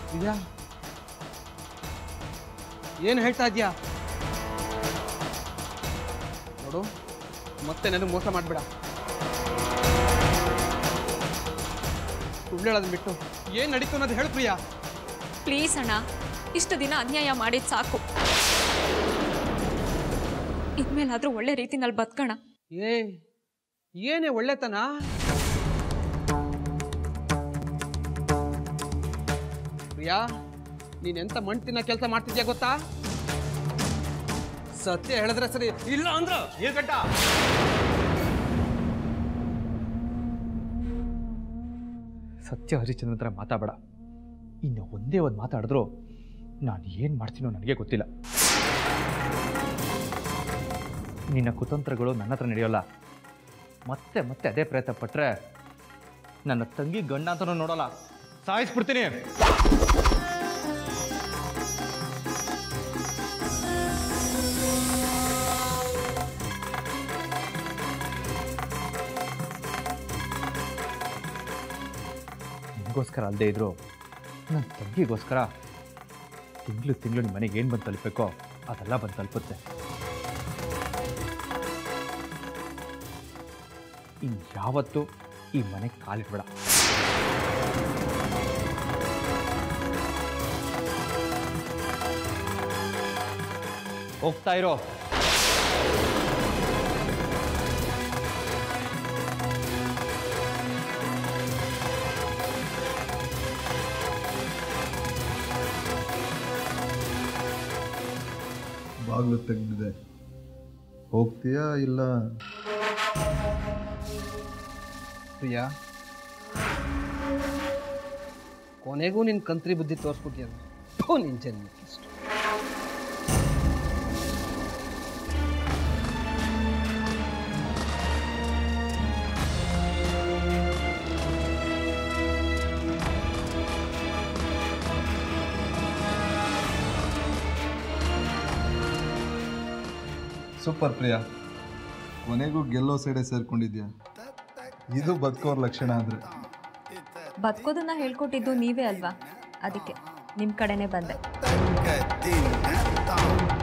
ಪ್ರಿಯಾ ಏನು ಹೇಳ್ತಾ ಇದ್ಯಾ ನೋಡು ಮತ್ತೆ ನನಗೆ ಮೋಸ ಮಾಡಬೇಡ ಸುಳ್ಳು ಹೇಳೋದನ್ನ ಬಿಟ್ಟು ಏನು ನಡೀತು ಅನ್ನೋದು ಹೇಳು ಪ್ರಿಯಾ ಪ್ಲೀಸ್ ಅಣ್ಣ ಇಷ್ಟು ದಿನ ಅನ್ಯಾಯ ಮಾಡಿದ್ ಸಾಕು ಇನ್ಮೇಲಾದ್ರೂ ಒಳ್ಳೆ ರೀತಿನಲ್ಲಿ ಬದುಕೋಣ ಏ ಏನೇ ಒಳ್ಳೆತನ ಪ್ರಿಯಾ ನೀನ್ ಎಂತ ಮಣ್ತಿನ ಕೆಲಸ ಮಾಡ್ತಿದ್ಯಾ ಗೊತ್ತಾ ಸತ್ಯ ಹೇಳಿದ್ರೆ ಸರಿ ಇಲ್ಲ ಅಂದ್ರ ಗಂಟ ಸತ್ಯ ಹರಿಶ್ಚಂದ್ರ ಹತ್ರ ಮಾತಾಡಬೇಡ ಇನ್ನು ಒಂದೇ ಒಂದು ಮಾತಾಡಿದ್ರು ನಾನು ಏನು ಮಾಡ್ತೀನೋ ನನಗೆ ಗೊತ್ತಿಲ್ಲ ನಿನ್ನ ಕುತಂತ್ರಗಳು ನನ್ನ ಹತ್ರ ನಡೆಯೋಲ್ಲ ಮತ್ತೆ ಮತ್ತೆ ಅದೇ ಪ್ರಯತ್ನ ಪಟ್ಟರೆ ನನ್ನ ತಂಗಿ ಗಂಡ ಅಂತನೂ ನೋಡೋಲ್ಲ ಸಾಯಿಸ್ಬಿಡ್ತೀನಿ ನಿನಗೋಸ್ಕರ ಅಲ್ಲದೆ ಇದ್ರು ನನ್ನ ತಂಗಿಗೋಸ್ಕರ ತಿಂಗಳು ತಿಂಗಳು ನಿಮ್ಮ ಮನೆಗೆ ಏನು ಬಂದು ತಲುಪಬೇಕೋ ಅದೆಲ್ಲ ಬಂದು ತಲುಪುತ್ತೆ ಇನ್ನು ಯಾವತ್ತೂ ಈ ಮನೆಗೆ ಕಾಲಿಟ್ಬೇಡ ಹೋಗ್ತಾ ಇರೋ ಬಾಗಿಲು ತೆಗೆದಿದೆ ಹೋಗ್ತೀಯಾ ಇಲ್ಲ ಪ್ರಿಯಾ ಕೊನೆಗೂ ನಿನ್ ಕಂತ್ರಿ ಬುದ್ಧಿ ತೋರಿಸ್ಬಿಟ್ಟಿಯಲ್ಲ ಥು, ನಿನ್ ಜನ್ಮಕ್ಕೆ ಇಷ್ಟು ಸೂಪರ್ ಪ್ರಿಯಾ ಕೊನೆಗೂ ಗೆಲ್ಲೋ ಸೈಡೆ ಸೇರ್ಕೊಂಡಿದ್ಯಾ ಇದು ಬದುಕೋರ್ ಲಕ್ಷಣ ಅಂದ್ರೆ ಬದುಕೋದನ್ನ ಹೇಳ್ಕೊಟ್ಟಿದ್ದು ನೀವೇ ಅಲ್ವಾ ಅದಕ್ಕೆ ನಿಮ್ಮ ಕಡೆನೇ ಬಂದೆ Thank you.